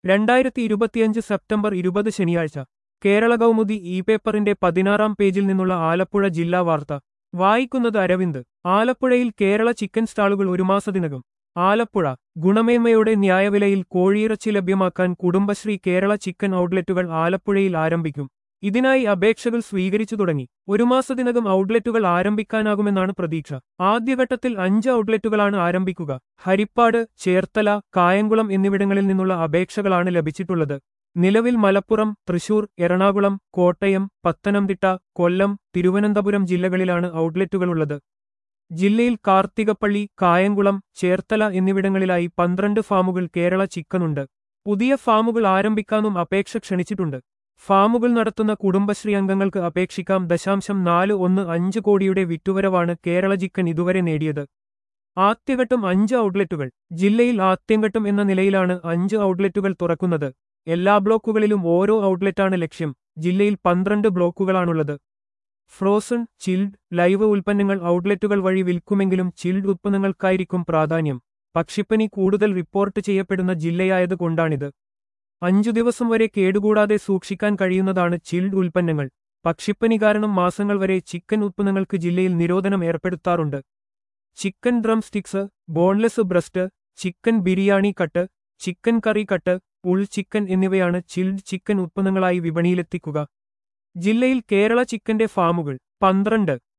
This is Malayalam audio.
രണ്ടായിരത്തി ഇരുപത്തിയഞ്ച് സെപ്റ്റംബർ ഇരുപത് ശനിയാഴ്ച കേരള കൗമുദി ഇ പേപ്പറിന്റെ പതിനാറാം പേജിൽ നിന്നുള്ള ആലപ്പുഴ ജില്ലാ വാർത്ത വായിക്കുന്നത് അരവിന്ദ് ആലപ്പുഴയിൽ കേരള ചിക്കൻ സ്റ്റാളുകൾ ഒരു മാസത്തിനകം ആലപ്പുഴ ഗുണമേന്മയുടെ ന്യായവിലയിൽ കോഴിയിറച്ചി ലഭ്യമാക്കാൻ കുടുംബശ്രീ കേരള ചിക്കൻ ഔട്ട്ലെറ്റുകൾ ആലപ്പുഴയിൽ ആരംഭിക്കും ഇതിനായി അപേക്ഷകൾ സ്വീകരിച്ചു തുടങ്ങി ഒരു മാസത്തിനകം ഔട്ട്ലെറ്റുകൾ ആരംഭിക്കാനാകുമെന്നാണ് പ്രതീക്ഷ ആദ്യഘട്ടത്തിൽ അഞ്ച് ഔട്ട്ലെറ്റുകളാണ് ആരംഭിക്കുക ഹരിപ്പാട് ചേർത്തല കായംകുളം എന്നിവിടങ്ങളിൽ നിന്നുള്ള അപേക്ഷകളാണ് ലഭിച്ചിട്ടുള്ളത് നിലവിൽ മലപ്പുറം തൃശൂർ എറണാകുളം കോട്ടയം പത്തനംതിട്ട കൊല്ലം തിരുവനന്തപുരം ജില്ലകളിലാണ് ഔട്ട്ലെറ്റുകളുള്ളത് ജില്ലയിൽ കാർത്തികപ്പള്ളി കായംകുളം ചേർത്തല എന്നിവിടങ്ങളിലായി പന്ത്രണ്ട് ഫാമുകൾ കേരള ചിക്കനുണ്ട് പുതിയ ഫാമുകൾ ആരംഭിക്കാനും അപേക്ഷ ക്ഷണിച്ചിട്ടുണ്ട് ഫാമുകൾ നടത്തുന്ന കുടുംബശ്രീ അംഗങ്ങൾക്ക് അപേക്ഷിക്കാം ദശാംശം നാല് ഒന്ന് അഞ്ച് കോടിയുടെ വിറ്റുവരവാണ് കേരള ചിക്കൻ ഇതുവരെ നേടിയത് ആദ്യഘട്ടം അഞ്ച് ഔട്ട്ലെറ്റുകൾ ജില്ലയിൽ ആദ്യഘട്ടം എന്ന നിലയിലാണ് അഞ്ച് ഔട്ട്ലെറ്റുകൾ തുറക്കുന്നത് എല്ലാ ബ്ലോക്കുകളിലും ഓരോ ഔട്ട്ലെറ്റാണ് ലക്ഷ്യം ജില്ലയിൽ പന്ത്രണ്ട് ബ്ലോക്കുകളാണുള്ളത് ഫ്രോസൺ ചിൽഡ് ലൈവ് ഉൽപ്പന്നങ്ങൾ ഔട്ട്ലെറ്റുകൾ വഴി വിൽക്കുമെങ്കിലും ചിൽഡ് ഉൽപ്പന്നങ്ങൾക്കായിരിക്കും പ്രാധാന്യം പക്ഷിപ്പനി കൂടുതൽ റിപ്പോർട്ട് ചെയ്യപ്പെടുന്ന ജില്ലയായതുകൊണ്ടാണിത് അഞ്ചു ദിവസം വരെ കേടുകൂടാതെ സൂക്ഷിക്കാൻ കഴിയുന്നതാണ് ചിൽഡ് ഉൽപ്പന്നങ്ങൾ പക്ഷിപ്പനി കാരണം മാസങ്ങൾ വരെ ചിക്കൻ ഉൽപ്പന്നങ്ങൾക്ക് ജില്ലയിൽ നിരോധനം ഏർപ്പെടുത്താറുണ്ട് chicken drumsticks boneless breast chicken biryani cut chicken curry cut ഉൾ ചിക്കൻ എന്നിവയാണ് ചിൽഡ് ചിക്കൻ ഉൽപ്പന്നങ്ങളായി വിപണിയിലെത്തിക്കുക ജില്ലയിൽ കേരള ചിക്കന്റെ ഫാമുകൾ പന്ത്രണ്ട്